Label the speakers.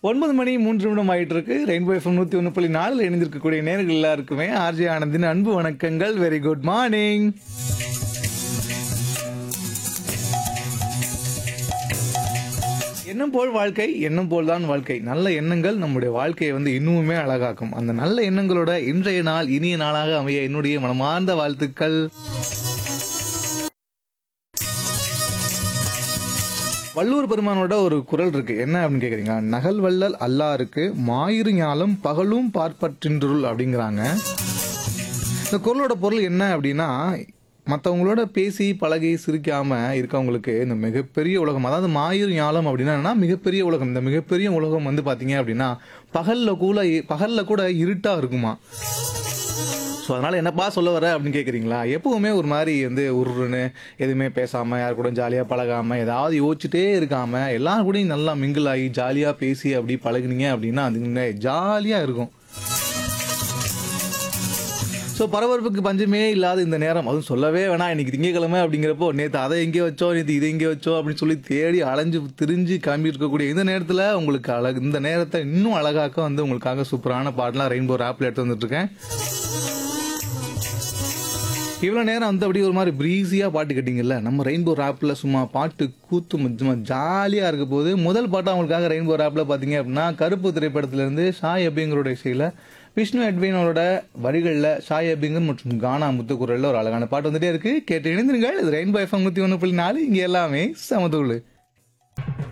Speaker 1: ஒன்பது மணி மூன்று நிமிடம் ஆயிட்டு இருக்கு ரெயின்போ எஃப்எம் நூத்தி ஒன்று புள்ளி நாலில் இணைந்திருக்கக்கூடிய நேர்கள் எல்லாருக்குமே ஆர்ஜே ஆனந்தின் அன்பு வணக்கங்கள் வெரி குட் மார்னிங் எண்ணம் போல் வாழ்க்கை எண்ணம் போல் தான் வாழ்க்கை நல்ல எண்ணங்கள் நம்முடைய வாழ்க்கையை வந்து இன்னுமே அழகாக்கும் அந்த நல்ல எண்ணங்களோட இன்றைய நாள் இனிய நாளாக அமைய என்னுடைய மனமார்ந்த வாழ்த்துக்கள் வள்ளூர் பெருமானோட ஒரு குரல் இருக்கு என்ன அப்படின்னு கேக்குறீங்க நகல் வள்ளல் அல்லாருக்கு மாயிரு ஞாலம் பகலும் பார்ப்பற்றின்றுள் அப்படிங்கிறாங்க இந்த குரலோட பொருள் என்ன அப்படின்னா மற்றவங்களோட பேசி பழகி சிரிக்காம இருக்கவங்களுக்கு இந்த மிகப்பெரிய உலகம் அதாவது மாயிரு ஞாலம் அப்படின்னா என்னன்னா மிகப்பெரிய உலகம் இந்த மிகப்பெரிய உலகம் வந்து பாத்தீங்க அப்படின்னா பகல்ல கூட பகல்ல கூட இருட்டா இருக்குமா ஸோ அதனால என்னப்பா சொல்ல வர அப்படின்னு கேட்குறீங்களா எப்பவுமே ஒரு மாதிரி வந்து உருன்னு எதுவுமே பேசாம யார் கூட ஜாலியாக பழகாம ஏதாவது யோசிச்சுட்டே இருக்காம எல்லாரும் கூடயும் நல்லா மிங்கிள் ஆகி ஜாலியாக பேசி அப்படி பழகுனீங்க அப்படின்னா அது ஜாலியாக இருக்கும் ஸோ பரபரப்புக்கு பஞ்சமே இல்லாத இந்த நேரம் அதுவும் சொல்லவே வேணாம் இன்னைக்கு திங்கக்கிழமை அப்படிங்கிறப்போ நேற்று அதை எங்கே வச்சோம் நேற்று இதை எங்கே வச்சோம் அப்படின்னு சொல்லி தேடி அலைஞ்சு திரிஞ்சு கிளம்பி இருக்கக்கூடிய இந்த நேரத்தில் உங்களுக்கு அழகு இந்த நேரத்தை இன்னும் அழகாக்க வந்து உங்களுக்காக சூப்பரான பாட்டெலாம் ரெயின்போ ஆப்பில் எடுத்து வந்துட்டு இருக்கேன் இவ்வளோ நேரம் வந்து அப்படியே ஒரு மாதிரி ப்ரீஸியாக பாட்டு கேட்டிங்கல்ல நம்ம ரெயின்போ ஆப்பில் சும்மா பாட்டு கூத்து சும்மா ஜாலியாக இருக்க போது முதல் பாட்டு அவங்களுக்காக ரெயின்போ ஆப்பில் பார்த்தீங்க அப்படின்னா கருப்பு திரைப்படத்திலேருந்து ஷாய் அபிங்கரோட இசையில் விஷ்ணு அட்வினோட வரிகளில் ஷாய் அபிங்கர் மற்றும் கானா முத்துக்குரலில் ஒரு அழகான பாட்டு வந்துட்டே இருக்கு கேட்டு இணைந்திருங்கள் இது ரெயின்போ எஃப்எம் நூற்றி ஒன்று புள்ளி நாலு இங்கே எல்லாமே சமதூள்